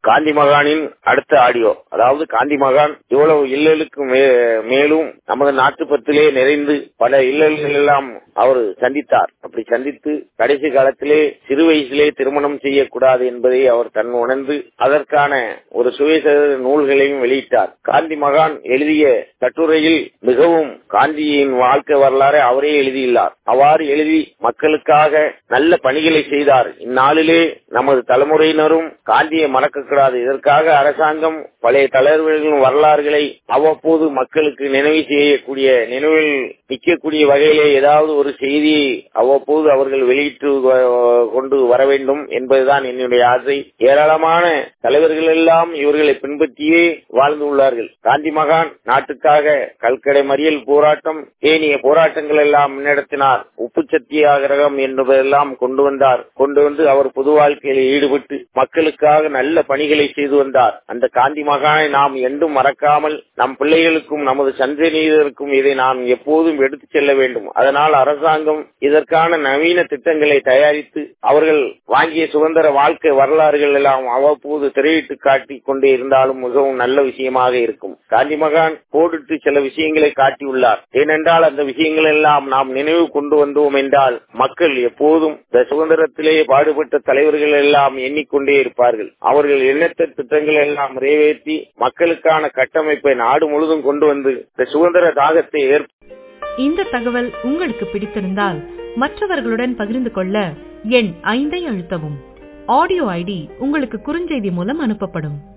காந்தி மகானின் அடுத்த ஆடியோ அதாவது காந்தி மகான் இவ்வளவு இல்லலுக்கு மே- மேலும் நமது நாட்டுப்பத்திலே நிறைந்து பல இல்லல்கள் எல்லாம் அவர் சந்தித்தார் அப்படி சந்தித்து கடைசி காலத்திலே சிறு வயசிலே திருமணம் செய்யக்கூடாது என்பதை அவர் தன் உணர்ந்து அதற்கான ஒரு சுயசரித நூல்களையும் வெளியிட்டார் காந்தி மகான் எழுதிய கட்டுரையில் மிகவும் காந்தியின் வாழ்க்கை வரலாறு அவரே எழுதியுள்ளார் அவ்வாறு எழுதி மக்களுக்காக நல்ல பணிகளை செய்தார் இந்நாளிலே நமது தலைமுறையினரும் காந்தியை மறக்கக்கூடாது இதற்காக அரசாங்கம் பழைய தலைவர்களின் வரலாறுகளை அவ்வப்போது மக்களுக்கு நினைவு செய்யக்கூடிய நினைவில் நிற்கக்கூடிய வகையிலே ஏதாவது ஒரு செய்தியை அவ்வப்போது அவர்கள் வெளியிட்டு வ- கொண்டு வர வேண்டும் என்பதுதான் என்னுடைய ஆசை ஏராளமான தலைவர்கள் எல்லாம் இவர்களை பின்பற்றியே வாழ்ந்து உள்ளார்கள் காந்தி மகான் நாட்டுக்காக கல்கடை மறியல் போராட்டம் ஏனைய போராட்டங்கள் எல்லாம் முன்னெடுத்தினார் உப்பு சத்தியாகிரகம் என்பதெல்லாம் கொண்டு வந்தார் கொண்டு வந்து அவர் பொது வாழ்க்கையில் ஈடுபட்டு மக்களுக்காக நல்ல பணிகளை செய்து வந்தார் அந்த காந்தி மகானை நாம் என்றும் மறக்காமல் நம் பிள்ளைகளுக்கும் நமது சந்ததியினருக்கும் இதை நாம் எப்போதும் எடுத்துச் செல்ல வேண்டும் அதனால் அரசாங்கம் இதற்கான நவீன திட்டங்களை தயாரித்து அவர்கள் வாங்கிய சுதந்திர வாழ்க்கை வரலாறுகள் எல்லாம் அவ்வப்போது திரையிட்டு காட்டிக் கொண்டே இருந்தாலும் மிகவும் நல்ல விஷயமாக இருக்கும் காந்தி மகான் கோடிட்டு சில விஷயங்களை காட்டியுள்ளார் ஏனென்றால் அந்த விஷயங்கள் எல்லாம் நாம் நினைவு கொண்டு வந்தோம் என்றால் மக்கள் எப்போதும் இந்த சுதந்திரத்திலே பாடுபட்ட தலைவர்கள் எல்லாம் எண்ணிக்கொண்டே இருப்பார்கள் அவர்கள் எண்ணற்ற திட்டங்கள் எல்லாம் நிறைவேற்றி மக்களுக்கான கட்டமைப்பை நாடு முழுதும் கொண்டு வந்து இந்த சுதந்திர தாகத்தை ஏற்ப இந்த தகவல் உங்களுக்கு பிடித்திருந்தால் மற்றவர்களுடன் பகிர்ந்து கொள்ள எண் ஐந்தை அழுத்தவும் ஆடியோ ஐடி உங்களுக்கு குறுஞ்செய்தி மூலம் அனுப்பப்படும்